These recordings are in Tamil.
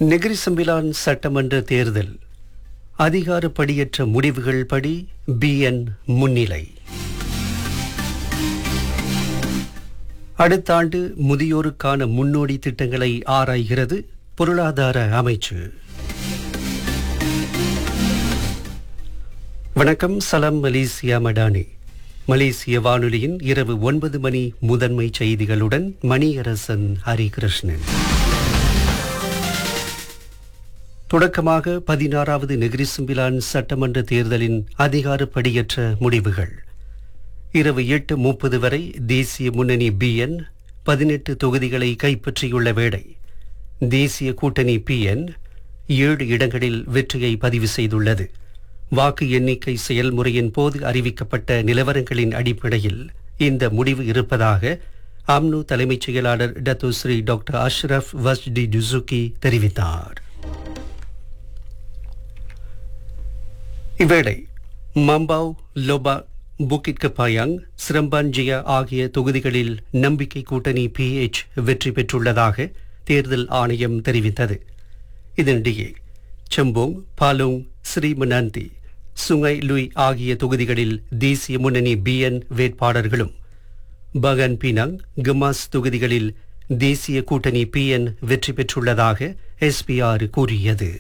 நெகிரி சம்பிலான் சட்டமன்ற தேர்தல் அதிகாரப்படியற்ற முடிவுகள் படி பிஎன் முன்னிலை அடுத்த ஆண்டு முதியோருக்கான முன்னோடி திட்டங்களை ஆராய்கிறது பொருளாதார அமைச்சு வணக்கம் சலாம் மலேசியா மடானி மலேசிய வானொலியின் இரவு ஒன்பது மணி முதன்மை செய்திகளுடன் மணியரசன் ஹரிகிருஷ்ணன் தொடக்கமாக பதினாறாவது நெகிரிசும்பிலான் சட்டமன்ற தேர்தலின் அதிகாரப்படியற்ற முடிவுகள் இரவு எட்டு முப்பது வரை தேசிய முன்னணி பிஎன் பதினெட்டு தொகுதிகளை கைப்பற்றியுள்ள வேளை தேசிய கூட்டணி பிஎன் ஏழு இடங்களில் வெற்றியை பதிவு செய்துள்ளது வாக்கு எண்ணிக்கை செயல்முறையின் போது அறிவிக்கப்பட்ட நிலவரங்களின் அடிப்படையில் இந்த முடிவு இருப்பதாக அம்னு தலைமைச் செயலாளர் Datuk Seri doctor Asyraf Wajdi Dusuki தெரிவித்தார் இவ்வேளை மம்பாவ் லோபா புக்கிட் கப்பாயாங் சிரம்பான்ஜியா ஆகிய தொகுதிகளில் நம்பிக்கை கூட்டணி பிஎச் வெற்றி பெற்றுள்ளதாக தேர்தல் ஆணையம் தெரிவித்தது இதனிடையே செம்போங் பாலோங் ஸ்ரீமனந்தி சுங்கை லுய் ஆகிய தொகுதிகளில் தேசிய முன்னணி பிஎன் வேட்பாளர்களும் பகன் பினாங் கமாஸ் தொகுதிகளில் தேசிய கூட்டணி பிஎன் வெற்றி பெற்றுள்ளதாக எஸ்பிஆர் கூறியது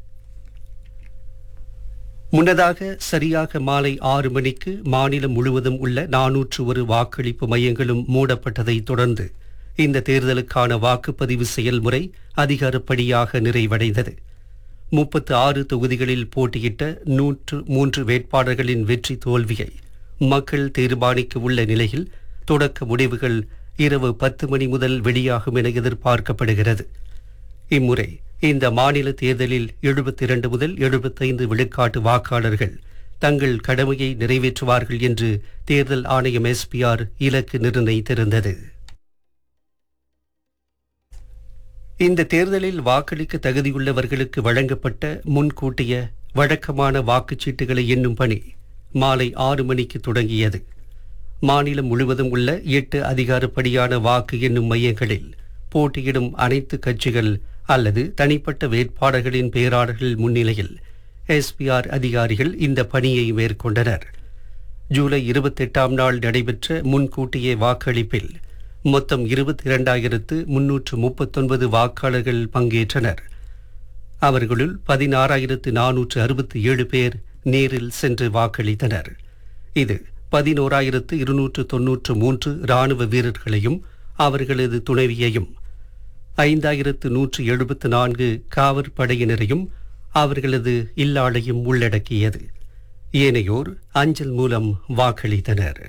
முன்னதாக சரியாக மாலை ஆறு மணிக்கு மாநிலம் முழுவதும் உள்ள நானூற்று ஒரு வாக்களிப்பு மையங்களும் மூடப்பட்டதை தொடர்ந்து இந்த தேர்தலுக்கான வாக்குப்பதிவு செயல்முறை அதிகாரப்படியாக நிறைவடைந்தது முப்பத்து ஆறு தொகுதிகளில் போட்டியிட்ட நூற்று மூன்று வேட்பாளர்களின் வெற்றி தோல்வியை மக்கள் தீர்மானிக்க உள்ள நிலையில் தொடக்க முடிவுகள் இரவு பத்து மணி முதல் வெளியாகும் என எதிர்பார்க்கப்படுகிறது இம்முறை இந்த மாநில தேர்தலில் எழுபத்தி இரண்டு முதல் எழுபத்தைந்து விழுக்காட்டு வாக்காளர்கள் தங்கள் கடமையை நிறைவேற்றுவார்கள் என்று தேர்தல் ஆணையம் எஸ்பிஆர் இலக்கு நிர்ணயித்திருந்தது இந்த தேர்தலில் வாக்களிக்க தகுதியுள்ளவர்களுக்கு வழங்கப்பட்ட முன்கூட்டிய வழக்கமான வாக்குச்சீட்டுகளை எண்ணும் பணி மாலை ஆறு மணிக்கு தொடங்கியது மாநிலம் முழுவதும் உள்ள எட்டு அதிகாரப்படியான வாக்கு எண்ணும் மையங்களில் போட்டியிடும் அனைத்து கட்சிகள் அல்லது தனிப்பட்ட வேட்பாளர்களின் பேராளர்கள் முன்னிலையில் எஸ்பிஆர் அதிகாரிகள் இந்த பணியை மேற்கொண்டனர் ஜூலை இருபத்தெட்டாம் நாள் நடைபெற்ற முன்கூட்டிய வாக்களிப்பில் மொத்தம் இருபத்தி இரண்டாயிரத்து முன்னூற்று முப்பத்தொன்பது வாக்காளர்கள் பங்கேற்றனர் அவர்களுள் பதினாறாயிரத்து நானூற்று அறுபத்தி ஏழு பேர் நேரில் சென்று வாக்களித்தனர் இது பதினோராயிரத்து இருநூற்று தொன்னூற்று மூன்று இராணுவ வீரர்களையும் அவர்களது துணைவியையும் ஐந்தாயிரத்து நூற்று எழுபத்து நான்கு காவற் படையினரையும் அவர்களது இல்லாளையும் உள்ளடக்கியது ஏனையோர் அஞ்சல் மூலம் வாக்களித்தனர்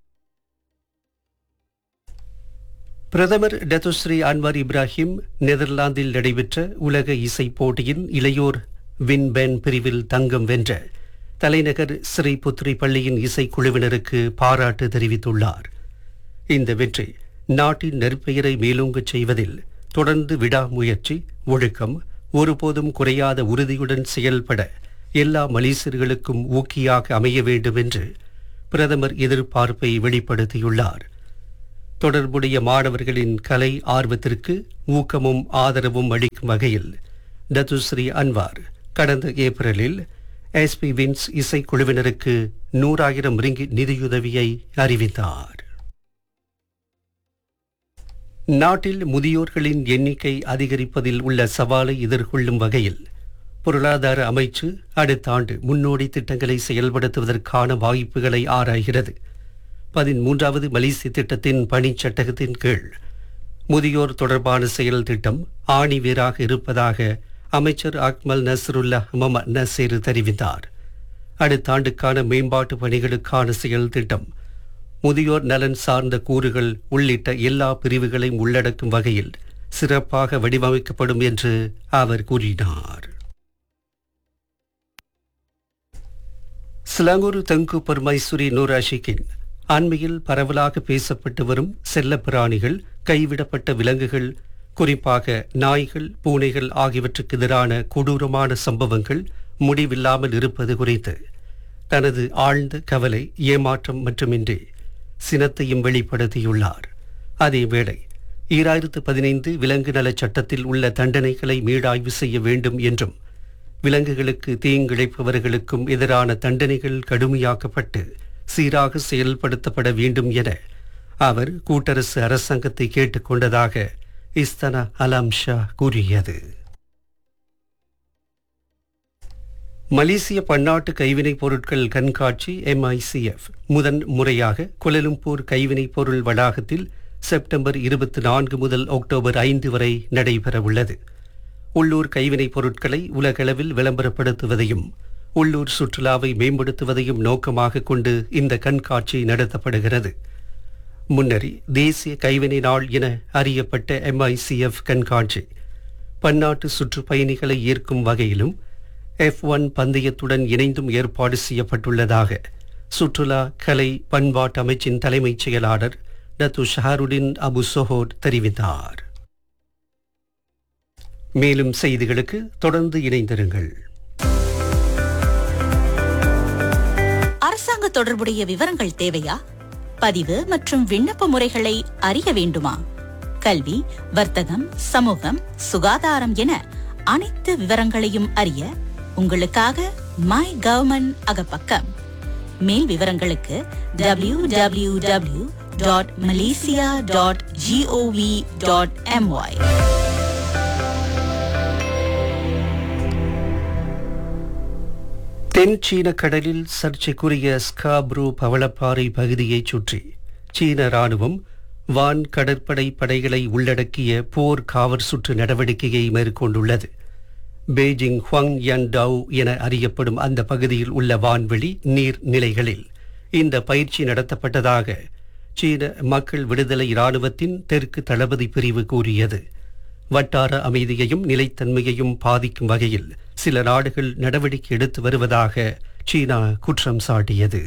பிரதமர் டத்துஸ்ரீ அன்வார் இப்ராஹிம் நெதர்லாந்தில் நடைபெற்ற உலக இசை போட்டியின் இளையோர் வின்பென் பிரிவில் தங்கம் வென்ற தலைநகர் ஸ்ரீ புத்ரி பள்ளியின் இசைக்குழுவினருக்கு பாராட்டு தெரிவித்துள்ளார் இந்த வெற்றி நாட்டின் நெற்பெயரை மேலோங்கச் செய்வதில் தொடர்ந்து விடாமுயற்சி ஒழுக்கம் ஒருபோதும் குறையாத உறுதியுடன் செயல்பட எல்லா மலேசியர்களுக்கும் ஊக்கியாக அமைய வேண்டும் என்று பிரதமர் எதிர்பார்ப்பை வெளிப்படுத்தியுள்ளார் தொடர்புடைய மாணவர்களின் கலை ஆர்வத்திற்கு ஊக்கமும் ஆதரவும் அளிக்கும் வகையில் டத்துஸ்ரீ அன்வார் கடந்த ஏப்ரலில் எஸ்பி வின்ஸ் இசைக்குழுவினருக்கு நூறாயிரம் ரிங்கி நிதியுதவியை அறிவித்தார் நாட்டில் முதியோர்களின் எண்ணிக்கை அதிகரிப்பதில் உள்ள சவாலை எதிர்கொள்ளும் வகையில் பொருளாதார அமைச்சு அடுத்த ஆண்டு முன்னோடி திட்டங்களை செயல்படுத்துவதற்கான வாய்ப்புகளை ஆராய்கிறது பதிமூன்றாவது மலேசிய திட்டத்தின் பணிச்சட்டகத்தின் கீழ் முதியோர் தொடர்பான செயல் திட்டம் ஆணிவேராக இருப்பதாக அமைச்சர் அக்மல் நஸ்ருல்லா மொஹமத் நசீர் தெரிவித்தார் அடுத்த ஆண்டுக்கான மேம்பாட்டு பணிகளுக்கான செயல் திட்டம் முதியோர் நலன் சார்ந்த கூறுகள் உள்ளிட்ட எல்லா பிரிவுகளையும் உள்ளடக்கும் வகையில் சிறப்பாக வடிவமைக்கப்படும் என்று அவர் கூறினார் சிலாங்கூர் தங்கு பர்மைசுரி நூராஷிக்கின் அண்மையில் பரவலாக பேசப்பட்டு வரும் செல்லப் பிராணிகள் கைவிடப்பட்ட விலங்குகள் குறிப்பாக நாய்கள் பூனைகள் ஆகியவற்றுக்கு எதிரான கொடூரமான சம்பவங்கள் முடிவில்லாமல் இருப்பது குறித்து தனது ஆழ்ந்த கவலை ஏமாற்றம் மட்டுமின்றி சினத்தையும் வெளிப்படுத்தியுள்ளார் அதேவேளை ஈராயிரத்து பதினைந்து விலங்கு நலச் சட்டத்தில் உள்ள தண்டனைகளை மீளாய்வு செய்ய வேண்டும் என்றும் விலங்குகளுக்கு தீங்கிழைப்பவர்களுக்கும் எதிரான தண்டனைகள் கடுமையாக்கப்பட்டு சீராக செயல்படுத்தப்பட வேண்டும் என அவர் கூட்டரசு அரசாங்கத்தை கேட்டுக்கொண்டதாக இஸ்தனா அலாம் ஷா கூறியது மலேசிய பன்னாட்டு கைவினைப் பொருட்கள் கண்காட்சி எம்ஐசிஎஃப் முதன் முறையாக குலலும்பூர் கைவினைப் பொருள் வளாகத்தில் செப்டம்பர் இருபத்தி நான்கு முதல் அக்டோபர் ஐந்து வரை நடைபெறவுள்ளது உள்ளூர் கைவினைப் பொருட்களை உலகளவில் விளம்பரப்படுத்துவதையும் உள்ளூர் சுற்றுலாவை மேம்படுத்துவதையும் நோக்கமாக கொண்டு இந்த கண்காட்சி நடத்தப்படுகிறது முன்னரே தேசிய கைவினை நாள் என அறியப்பட்ட எம்ஐசிஎஃப் கண்காட்சி பன்னாட்டு சுற்றுப்பயணிகளை ஈர்க்கும் வகையிலும் எஃப் ஒன் பந்தயத்துடன் இணைந்தும் ஏற்பாடு செய்யப்பட்டுள்ளதாக சுற்றுலா கலை பண்பாட்டு அமைச்சின் தலைமைச் செயலாளர் டத்து ஷஹருடின் அபு சொஹோட் தெரிவித்தார் மேலும் செய்திகளுக்கு தொடர்ந்து இணைந்திருங்கள் அரசாங்க தொடர்புடைய விவரங்கள் தேவையா பதிவு மற்றும் விண்ணப்ப முறைகளை அறிய வேண்டுமா கல்வி வர்த்தகம் சமூகம் சுகாதாரம் என அனைத்து விவரங்களையும் அறிய உங்களுக்காக மை கவர்மெண்ட் அகப்பக்கம் மேல் விவரங்களுக்கு W W W dot Malaysia dot gov dot my தென் சீன கடலில் சர்ச்சைக்குரிய ஸ்காப்ரூ பவளப்பாறை பகுதியைச் சுற்றி சீன ராணுவம் வான் கடற்படை படைகளை உள்ளடக்கிய போர் காவற் சுற்று நடவடிக்கையை மேற்கொண்டுள்ளது பெய்ஜிங் ஹுவாங் யன் டவு என அறியப்படும் அந்த பகுதியில் உள்ள வான்வெளி நீர் நிலைகளில் இந்த பயிற்சி நடத்தப்பட்டதாக சீன மக்கள் விடுதலை இராணுவத்தின் தெற்கு தளபதி பிரிவு கூறியது வட்டார அமைதியையும் நிலைத்தன்மையையும் பாதிக்கும் வகையில் சில நாடுகள் நடவடிக்கை எடுத்து வருவதாக சீனா குற்றம் சாட்டியது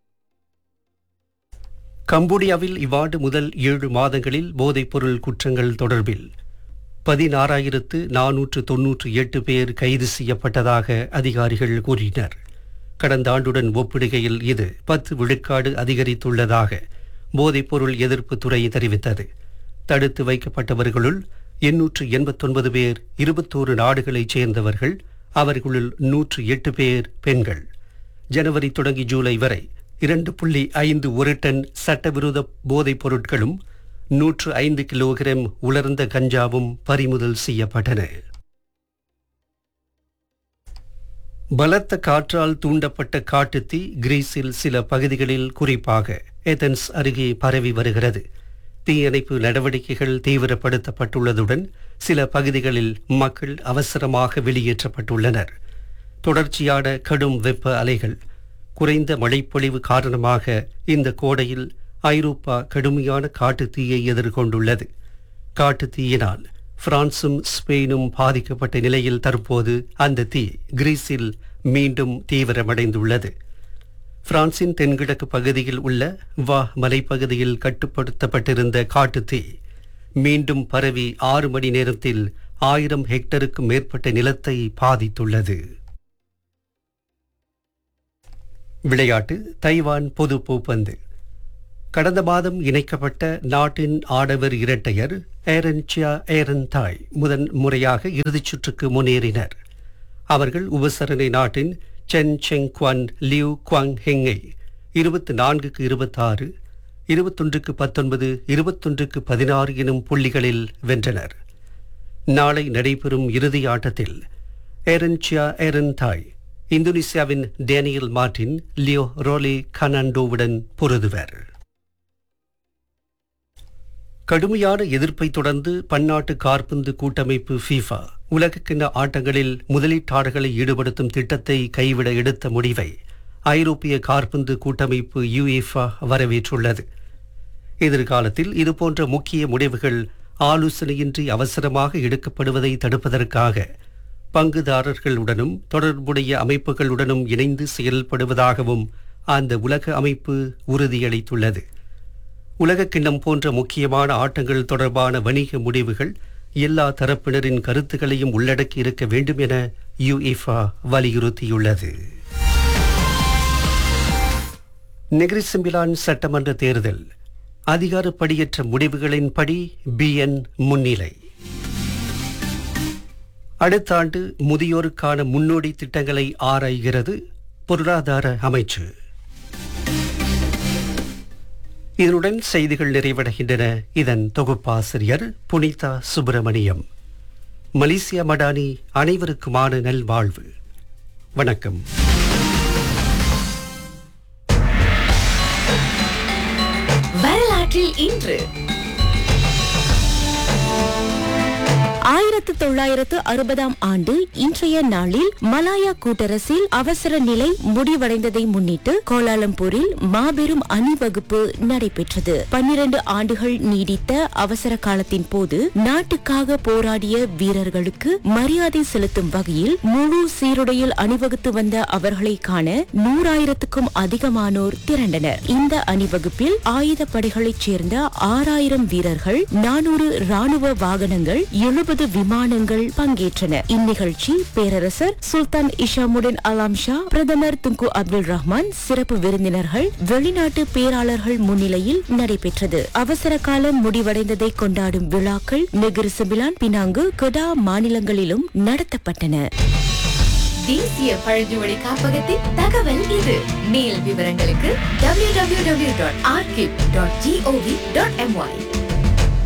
கம்போடியாவில் இவ்வாண்டு முதல் ஏழு மாதங்களில் போதைப்பொருள் குற்றங்கள் தொடர்பில் பதினாறாயிரத்து நானூற்று தொன்னூற்று எட்டு பேர் கைது செய்யப்பட்டதாக அதிகாரிகள் கூறினர் கடந்த ஆண்டுடன் ஒப்பிடுகையில் இது பத்து விழுக்காடு அதிகரித்துள்ளதாக போதைப்பொருள் எதிர்ப்பு துறை தெரிவித்தது தடுத்து வைக்கப்பட்டவர்களுள் எண்ணூற்று எண்பத்தொன்பது பேர் இருபத்தோரு நாடுகளைச் சேர்ந்தவர்கள் அவர்களுள் நூற்று எட்டு பேர் பெண்கள் ஜனவரி தொடங்கி ஜூலை வரை இரண்டு புள்ளி ஐந்து ஒரு டன் சட்டவிரோத போதைப் பொருட்களும் நூற்று ஐந்து கிலோகிராம் உலர்ந்த கஞ்சாவும் பறிமுதல் செய்யப்பட்டன பலத்த காற்றால் தூண்டப்பட்ட காட்டுத்தீ கிரீஸில் சில பகுதிகளில் குறிப்பாக ஏதென்ஸ் அருகே பரவி வருகிறது தீயணைப்பு நடவடிக்கைகள் தீவிரப்படுத்தப்பட்டுள்ளதுடன் சில பகுதிகளில் மக்கள் அவசரமாக வெளியேற்றப்பட்டுள்ளனர் தொடர்ச்சியான கடும் வெப்ப அலைகள் குறைந்த மழைப்பொழிவு காரணமாக இந்த கோடையில் ஐரோப்பா கடுமையான காட்டுத்தீயை எதிர்கொண்டுள்ளது காட்டுத்தீயினால் பிரான்சும் ஸ்பெயினும் பாதிக்கப்பட்ட நிலையில் தற்போது அந்த தீ கிரீஸில் மீண்டும் தீவிரமடைந்துள்ளது பிரான்சின் தென்கிழக்கு பகுதியில் உள்ள வா மலைப்பகுதியில் கட்டுப்படுத்தப்பட்டிருந்த காட்டுத்தீ மீண்டும் பரவி ஆறு மணி நேரத்தில் ஆயிரம் ஹெக்டருக்கும் மேற்பட்ட நிலத்தை பாதித்துள்ளது விளையாட்டு தைவான் பொது பூப்பந்து கடந்த மாதம் இணைக்கப்பட்ட நாட்டின் ஆடவர் இரட்டையர் ஏரன் சியா ஏரன் தாய் முதன் முறையாக இறுதிச் சுற்றுக்கு முன்னேறினர் அவர்கள் உபசரணை நாட்டின் Chen Cheng Kuan Liu Kuang ஹெங்கை இருபத்தி நான்குக்கு இருபத்தாறு இருபத்தொன்றுக்கு பத்தொன்பது இருபத்தொன்றுக்கு பதினாறு எனும் புள்ளிகளில் வென்றனர் நாளை நடைபெறும் இறுதி ஆட்டத்தில் ஏரன் சியா ஏரன் தாய் இந்தோனேசியாவின் டேனியல் மார்டின் லியோ ரோலே கனாண்டோவுடன் பொருதுவர் கடுமையான எதிர்ப்பை தொடர்ந்து பன்னாட்டு காற்பந்து கூட்டமைப்பு ஃபீஃபா உலகக்கிண்ண ஆட்டங்களில் முதலீட்டாளர்களை ஈடுபடுத்தும் திட்டத்தை கைவிட எடுத்த முடிவை ஐரோப்பிய காற்பந்து கூட்டமைப்பு யுஎஃபா வரவேற்றுள்ளது எதிர்காலத்தில் இதுபோன்ற முக்கிய முடிவுகள் ஆலோசனையின்றி அவசரமாக எடுக்கப்படுவதை தடுப்பதற்காக பங்குதாரர்களுடனும் தொடர்புடைய அமைப்புகளுடனும் இணைந்து செயல்படுவதாகவும் அந்த உலக அமைப்பு உறுதியளித்துள்ளது உலக கிண்ணம் போன்ற முக்கியமான ஆட்டங்கள் தொடர்பான வணிக முடிவுகள் எல்லா தரப்பினரின் கருத்துக்களையும் உள்ளடக்கி இருக்க வேண்டும் என யுஎஃபா வலியுறுத்தியுள்ளது நெகிரிசம்பிலான் சட்டமன்ற தேர்தல் அதிகாரப்படியற்ற முடிவுகளின்படி பிஎன் முன்னிலை அடுத்த ஆண்டு முதியோருக்கான முன்னோடி திட்டங்களை ஆராய்கிறது பொருளாதார அமைச்சு இதனுடன் செய்திகள் நிறைவடைகின்றன இதன் தொகுப்பாசிரியர் புனிதா சுப்பிரமணியம் மலேசியா மடானி அனைவருக்குமான நல்வாழ்வு வணக்கம் வரலாற்றில் இன்று ஆயிரத்து தொள்ளாயிரத்து அறுபதாம் ஆண்டு இன்றைய நாளில் மலாயா கூட்டரசில் அவசர நிலை முடிவடைந்ததை முன்னிட்டு கோலாலம்பூரில் மாபெரும் அணிவகுப்பு நடைபெற்றது பன்னிரண்டு ஆண்டுகள் நீடித்த அவசர காலத்தின் போது நாட்டுக்காக போராடிய வீரர்களுக்கு மரியாதை செலுத்தும் வகையில் முழு சீருடையில் அணிவகுத்து வந்த அவர்களை காண நூறாயிரத்துக்கும் அதிகமானோர் திரண்டனர் இந்த அணிவகுப்பில் ஆயுத படைகளைச் சேர்ந்த ஆறாயிரம் வீரர்கள் நானூறு ராணுவ வாகனங்கள் எழுபது விமானங்கள் பங்கேற்றன இந்நிகழ்ச்சி பேரரசர் சுல்தான் இஷாமுடின் அலாம் ஷா பிரதமர் துங்கு அப்துல் ரஹ்மான் சிறப்பு விருந்தினர்கள் வெளிநாட்டு பேராளர்கள் முன்னிலையில் நடைபெற்றது அவசர காலம் முடிவடைந்ததை கொண்டாடும் விழாக்கள் நெகிர் சிபிலான் பினாங்கு கெடா மாநிலங்களிலும் நடத்தப்பட்டன தேசிய பழங்குடி காப்பகத்தின் தகவல் இது மேல் விவரங்களுக்கு www.archive.gov.my